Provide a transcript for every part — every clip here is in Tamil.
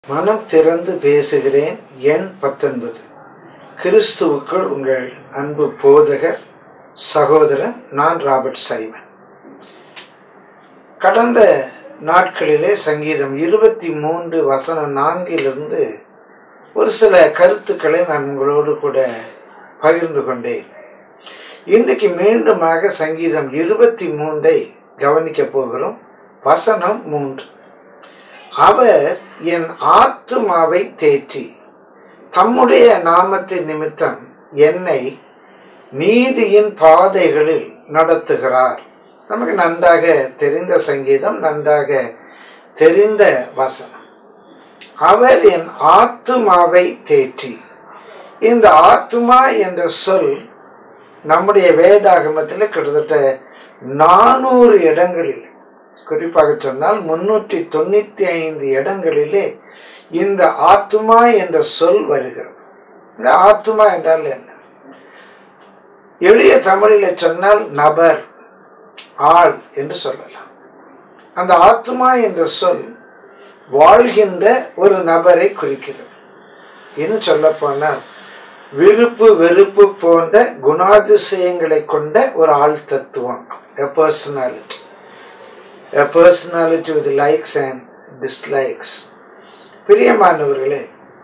மனம் திறந்து பேசுகிறேன் எண் பத்தொன்பது கிறிஸ்துவுக்குள் உங்கள் அன்பு போதகர் சகோதரன் நான் ராபர்ட் சைமன் கடந்த நாட்களிலே சங்கீதம் இருபத்தி மூன்று வசனம் நான்கிலிருந்து ஒரு சில கருத்துக்களை நான் உங்களோடு கூட பகிர்ந்து கொண்டேன் இன்றைக்கு மீண்டுமாக சங்கீதம் இருபத்தி மூன்றை கவனிக்கப் போகிறோம் வசனம் மூன்று அவர் என் ஆத்துமாவை தேற்றி தம்முடைய நாமத்தின் நிமித்தம் என்னை நீதியின் பாதைகளில் நடத்துகிறார் நமக்கு நன்றாக தெரிந்த சங்கீதம் நன்றாக தெரிந்த வசனம் அவர் என் ஆத்துமாவை தேற்றி இந்த ஆத்துமா என்ற சொல் நம்முடைய வேதாகமத்தில் கிட்டத்தட்ட நானூறு இடங்களில் குறிப்பாக சொன்னால் முன்னூற்றி தொண்ணூத்தி ஐந்து இடங்களிலே இந்த ஆத்துமா என்ற சொல் வருகிறது இந்த ஆத்துமா என்றால் என்ன எளிய தமிழில் சொன்னால் நபர் ஆள் என்று சொல்லலாம் அந்த ஆத்துமா என்ற சொல் வாழ்கின்ற ஒரு நபரை குறிக்கிறது இன்னும் சொல்ல போனால் விருப்பு வெறுப்பு போன்ற குணாதிசயங்களை கொண்ட ஒரு ஆள் தத்துவம் a personality a personality with likes and dislikes பிரியமானவர்களே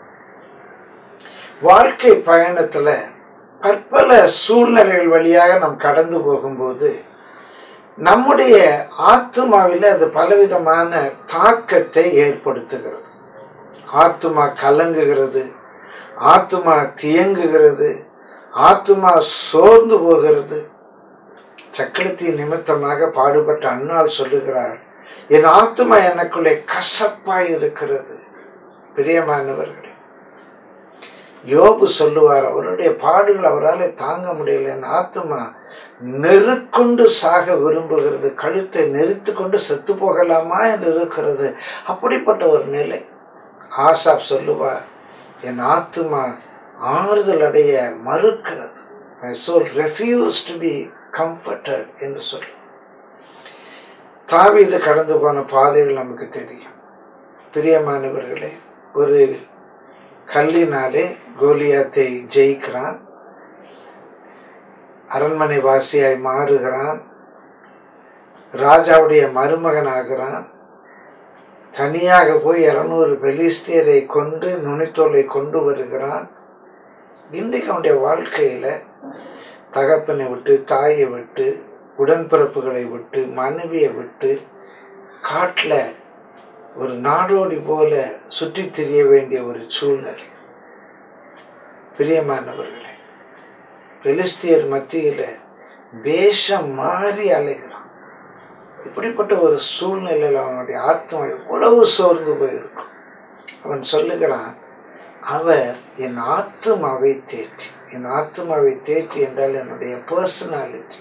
வாழ்க்கை பயணத்தில் பற்பல சூழ்நிலைகள் வழியாக நாம் கடந்து போகும்போது நம்முடைய ஆத்மாவில் அது பலவிதமான தாக்கத்தை ஏற்படுத்துகிறது ஆத்மா கலங்குகிறது ஆத்மா தியங்குகிறது ஆத்மா சோர்ந்து போகிறது சக்கரத்தின் நிமித்தமாக பாடுபட்ட அண்ணால் சொல்லுகிறார் என் ஆத்மா எனக்குள்ளே கசப்பாய் இருக்கிறது பிரியமானவர்களே யோபு சொல்லுவார் அவருடைய பாடுகள் அவரால் தாங்க முடியல என் ஆத்மா நெருக்கொண்டு சாக விரும்புகிறது கழுத்தை நெரித்து கொண்டு செத்து போகலாமா என்று இருக்கிறது அப்படிப்பட்ட ஒரு நிலை ஆசாப் சொல்லுவார் என் ஆத்மா ஆறுதல் அடைய மறுக்கிறது my soul refuse to be comforted என்று சொல்லும் தாவீது கடந்து போன பாதைகள் நமக்கு தெரியும் பிரியமானவர்களே ஒரு கல்லினாலே கோலியாத்தை ஜெயிக்கிறான் அரண்மனை வாசியாய் மாறுகிறான் ராஜாவுடைய மருமகன் ஆகிறான் தனியாக போய் இருநூறு பெலிஸ்தியரை கொண்டு நுனித்தோலை கொண்டு வருகிறான் இன்றைக்கு அவனுடைய வாழ்க்கையில் தகப்பனை விட்டு தாயை விட்டு உடன்பிறப்புகளை விட்டு மனைவியை விட்டு காட்டில் ஒரு நாடோடி போல சுற்றி திரிய வேண்டிய ஒரு சூழ்நிலை பிரியமானவர்களே பெலிஸ்தியர் மத்தியில் தேசம் மாறி அலைகிறான் இப்படிப்பட்ட ஒரு சூழ்நிலையில் அவனுடைய ஆத்மா எவ்வளவு சோர்ந்து போயிருக்கும் அவன் சொல்லுகிறான் அவர் என் ஆத்மாவை தேற்றி என் ஆத்மாவை தேற்றி என்றால் என்னுடைய பர்சனாலிட்டி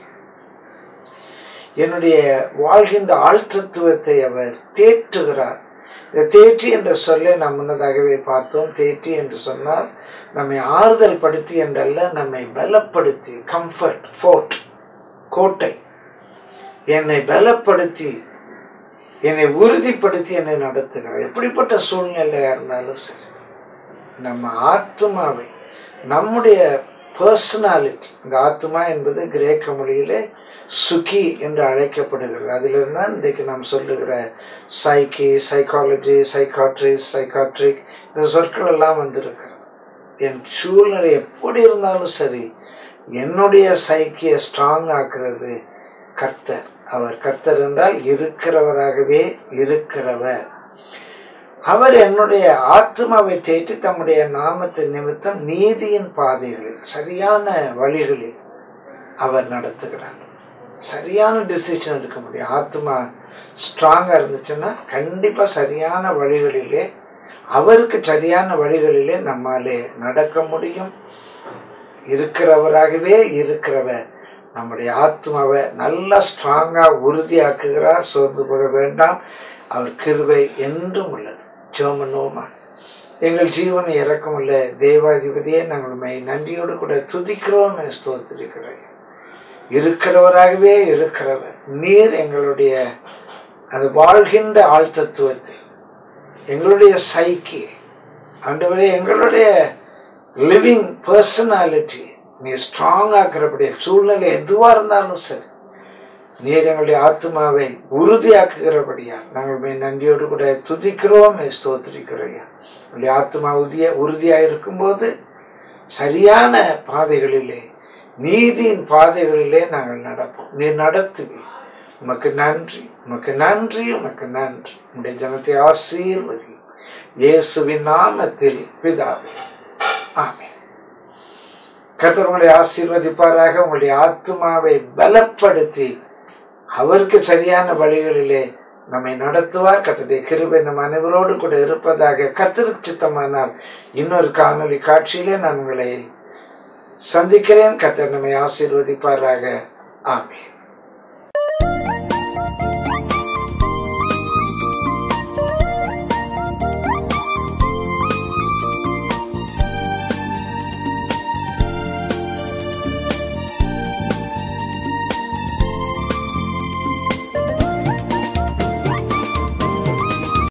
என்னுடைய வாழ்கின்ற ஆழ்த்தத்துவத்தை அவர் தேற்றுகிறார் இந்த தேற்றி என்ற சொல்லை நாம் முன்னதாகவே பார்த்தோம் தேற்றி என்று சொன்னால் நம்மை ஆறுதல் படுத்தி என்றல்ல நம்மை பலப்படுத்தி கம்ஃபர்ட் ஃபோர்ட் கோட்டை என்னை பலப்படுத்தி என்னை உறுதிப்படுத்தி என்னை நடத்துகிறார் எப்படிப்பட்ட சூழ்நிலையாக இருந்தாலும் சரி நம்ம ஆத்மாவை நம்முடைய பர்சனாலிட்டி இந்த ஆத்மா என்பது கிரேக்க மொழியிலே சுகி என்று அழைக்கப்படுகிறது அதிலிருந்து தான் இன்றைக்கு நாம் சொல்லுகிற சைக்கி சைக்காலஜி சைக்காட்ரிஸ் சைக்காட்ரிக் இந்த சொற்கள் எல்லாம் வந்திருக்கிறது என் சூழ்நிலை எப்படி இருந்தாலும் சரி என்னுடைய சைக்கியை ஸ்ட்ராங் ஆக்குறது கர்த்தர் அவர் கர்த்தர் என்றால் இருக்கிறவராகவே இருக்கிறவர் அவர் என்னுடைய ஆத்மாவை தேற்றி தம்முடைய நாமத்தின் நிமித்தம் நீதியின் பாதைகளில் சரியான வழிகளில் அவர் நடத்துகிறார் சரியான டிசிஷன் எடுக்க முடியும் ஆத்மா ஸ்ட்ராங்காக இருந்துச்சுன்னா கண்டிப்பாக சரியான வழிகளிலே அவருக்கு சரியான வழிகளிலே நம்மாலே நடக்க முடியும் இருக்கிறவராகவே இருக்கிறவர் நம்முடைய ஆத்மாவை நல்லா ஸ்ட்ராங்காக உறுதியாக்குகிறார் சோர்ந்து போக வேண்டாம் அவர் கிருவை என்றும் உள்ளது ஜோமனோமா எங்கள் ஜீவன் இறக்கமுள்ள தேவாதிபதியே நாங்கள் மை நன்றியோடு கூட துதிக்கிறோம் ஸ்தோத்திருக்கிறேன் இருக்கிறவராகவே இருக்கிறவர் நீர் எங்களுடைய அது வாழ்கின்ற ஆழ்த்தத்துவத்தை எங்களுடைய சைக்கி ஆண்டவரே எங்களுடைய லிவிங் பர்சனாலிட்டி நீ ஸ்ட்ராங் ஆக்குறபடிய சூழ்நிலை எதுவாக இருந்தாலும் சரி நீர் எங்களுடைய ஆத்மாவை உறுதியாக்குகிறபடியா நாங்கள் மே நன்றியோடு கூட துதிக்கிறோம் ஸ்தோத்திரிக்கிறோம் எங்களுடைய ஆத்மா உறுதிய உறுதியாக இருக்கும்போது சரியான பாதைகளிலே நீதியின் பாதைகளிலே நாங்கள் நடப்போம் நீ நடத்துவி உமக்கு நன்றி உமக்கு நன்றி உமக்கு நன்றி உடைய ஜனத்தை ஆசீர்வதி இயேசுவின் நாமத்தில் பிதாவே ஆமே கர்த்தர் உங்களை ஆசீர்வதிப்பாராக உங்களுடைய ஆத்மாவை பலப்படுத்தி அவருக்கு சரியான வழிகளிலே நம்மை நடத்துவார் கர்த்தருடைய கிருபை நம் அனைவரோடு கூட இருப்பதாக கர்த்தருக்கு சித்தமானால் இன்னொரு காணொலி காட்சியிலே நான் உங்களை சந்திக்கிறேன் கர்த்தர் நம்மை ஆசீர்வதிப்பாராக ஆமேன்